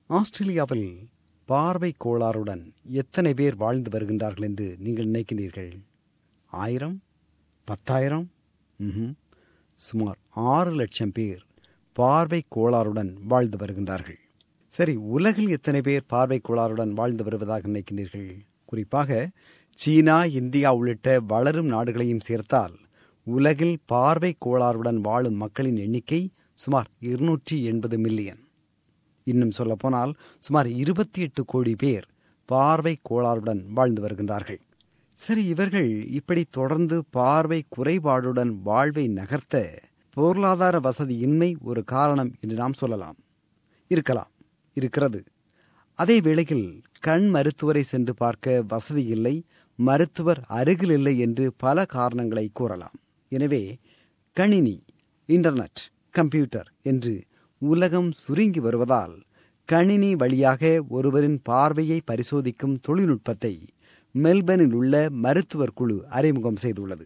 ஆஸ்திரேலியாவில் பார்வை கோளாறுடன் எத்தனை பேர் வாழ்ந்து வருகின்றார்கள் என்று நீங்கள் நினைக்கிறீர்கள் ஆயிரம் பத்தாயிரம் ம்ஹும். சுமார் ஆறு லட்சம் பேர் பார்வை கோளாறுடன் வாழ்ந்து வருகின்றார்கள் சரி உலகில் எத்தனை பேர் பார்வை கோளாறுடன் வாழ்ந்து வருவதாக நினைக்கிறீர்கள் குறிப்பாக சீனா இந்தியா உள்ளிட்ட வளரும் நாடுகளையும் சேர்த்தால் உலகில் பார்வை கோளாறுடன் வாழும் மக்களின் எண்ணிக்கை சுமார் இருநூற்றி எண்பது மில்லியன் இன்னும் சொல்லப்போனால் சுமார் இருபத்தி எட்டு கோடி பேர் பார்வை கோளாறுடன் வாழ்ந்து வருகின்றார்கள் சரி இவர்கள் இப்படி தொடர்ந்து பார்வை குறைபாடுடன் வாழ்வை நகர்த்த பொருளாதார வசதியின்மை ஒரு காரணம் என்று நாம் சொல்லலாம் இருக்கலாம் இருக்கிறது அதே வேளையில் கண் மருத்துவரை சென்று பார்க்க வசதி இல்லை மருத்துவர் அருகில் இல்லை என்று பல காரணங்களை கூறலாம் எனவே கணினி இன்டர்நெட் கம்ப்யூட்டர் என்று உலகம் சுருங்கி வருவதால் கணினி வழியாக ஒருவரின் பார்வையை பரிசோதிக்கும் தொழில்நுட்பத்தை மெல்பர்னில் உள்ள மருத்துவர் குழு அறிமுகம் செய்துள்ளது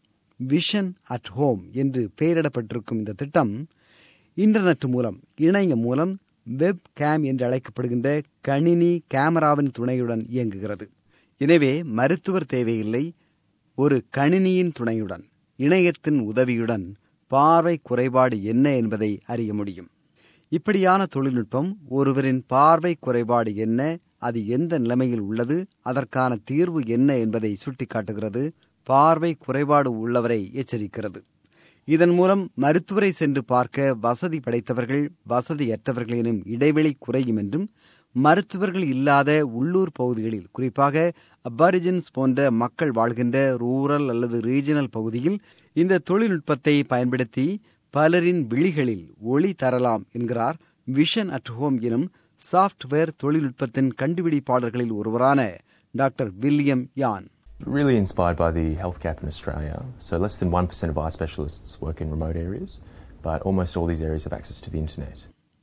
விஷன் அட் ஹோம் என்று பெயரிடப்பட்டிருக்கும் இந்த திட்டம் இன்டர்நெட் மூலம் இணையம் மூலம் வெப் கேம் என்று அழைக்கப்படுகின்ற கணினி கேமராவின் துணையுடன் இயங்குகிறது எனவே மருத்துவர் தேவையில்லை ஒரு கணினியின் துணையுடன் இணையத்தின் உதவியுடன் பார்வை குறைபாடு என்ன என்பதை அறிய முடியும் இப்படியான தொழில்நுட்பம் ஒருவரின் பார்வை குறைபாடு என்ன அது எந்த நிலைமையில் உள்ளது அதற்கான தீர்வு என்ன என்பதை சுட்டிக்காட்டுகிறது பார்வை குறைபாடு உள்ளவரை எச்சரிக்கிறது இதன் மூலம் மருத்துவரை சென்று பார்க்க வசதி படைத்தவர்கள் வசதியற்றவர்களினும் இடைவெளி குறையும் என்றும் மருத்துவர்கள் இல்லாத உள்ளூர் பகுதிகளில் குறிப்பாக அபாரிஜின்ஸ் போன்ற மக்கள் வாழ்கின்ற ரூரல் அல்லது ரீஜனல் பகுதியில் இந்த தொழில்நுட்பத்தை பயன்படுத்தி பலரின் விழிகளில் ஒளி தரலாம் என்கிறார் விஷன் அட் ஹோம் எனும் சாஃப்ட்வேர் தொழில்நுட்பத்தின் கண்டுபிடிப்பாளர்களில் ஒருவரான doctor William Yan Really inspired by the health gap in Australia. So, less than 1% of eye specialists work in remote areas, but almost all these areas have access to the internet.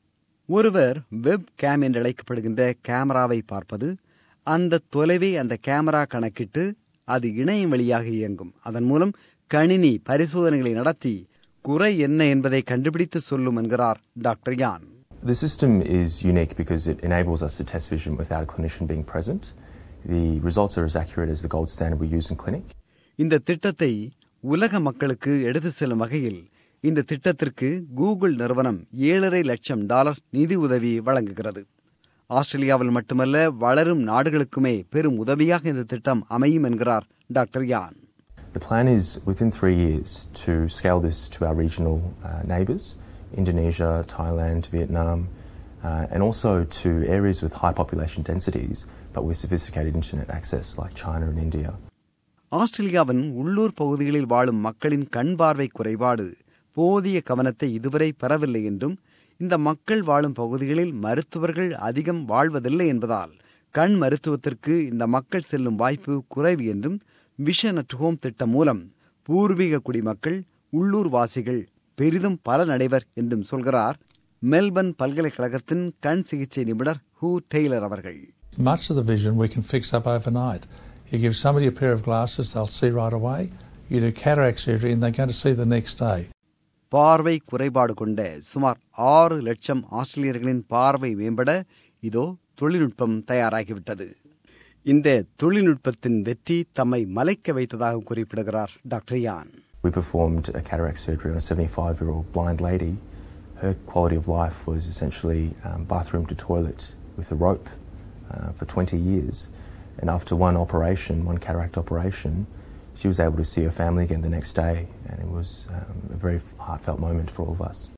ஒருவர் webcam என்று அழைக்கப்படுகின்ற கேமராவை பார்ப்பது அந்த தொலைவை அந்த camera கணக்கிட்டு அது இணையம் வழியாக இயங்கும் அதன் மூலம் கணினி பரிசோதனைகளை நடத்தி குறை என்ன என்பதை கண்டுபிடித்து சொல்லும் என்கிறார் டாக்டர் யான் The system is unique because it enables us to test vision without a clinician being present. The results are as accurate as the gold standard we use in clinic. இந்த திட்டத்தை உலக மக்களுக்கு எடுத்து செல்லும் வகையில் இந்த திட்டத்திற்கு கூகுள் நிறுவனம் ஏழரை லட்சம் டாலர் நிதி உதவி வழங்குகிறது ஆஸ்திரேலியாவில் மட்டுமல்ல வளரும் நாடுகளுக்குமே பெரும் உதவியாக இந்த திட்டம் அமையும் என்கிறார் டாக்டர் யான் The plan is within three years to scale this to our regional uh, neighbours Indonesia, Thailand, Vietnam, uh, and also to areas with high population densities but with sophisticated internet access like China and India. ஆஸ்திரேலியாவின் உள்ளூர் பகுதிகளில் வாழும் மக்களின் கண் பார்வை குறைபாடு போதிய கவனத்தை இதுவரை பெறவில்லை என்றும் இந்த மக்கள் வாழும் பகுதிகளில் மருத்துவர்கள் அதிகம் வாழ்வதில்லை என்பதால் கண் மருத்துவத்திற்கு இந்த மக்கள் செல்லும் வாய்ப்பு குறைவு என்றும் விஷன் அட் ஹோம் திட்டம் மூலம் பூர்வீக குடிமக்கள் உள்ளூர் வாசிகள் பெரிதும் பலனடைவர் என்றும் சொல்கிறார் மெல்பர்ன் பல்கலைக்கழகத்தின் கண் சிகிச்சை நிபுணர் ஹூ டெய்லர் அவர்கள் Much of the vision we can fix up overnight. You give somebody a pair of glasses, they'll see right away. You do cataract surgery and they're going to see the next day. பார்வை குறைபாடு கொண்ட சுமார் ஆறு லட்சம் ஆஸ்திரேலியர்களின் பார்வை மேம்பட இதோ தொழில்நுட்பம் தயாராகிவிட்டது இந்த தொழில்நுட்பத்தின் வெற்றி தம்மை மலைக்க வைத்ததாக குறிப்பிடுகிறார் டாக்டர் யான் We performed a cataract surgery on a 75 year old blind lady. Her quality of life was essentially um, bathroom to toilet with a rope uh, for 20 years. And after one operation, one cataract operation, she was able to see her family again the next day. And it was um, a very heartfelt moment for all of us.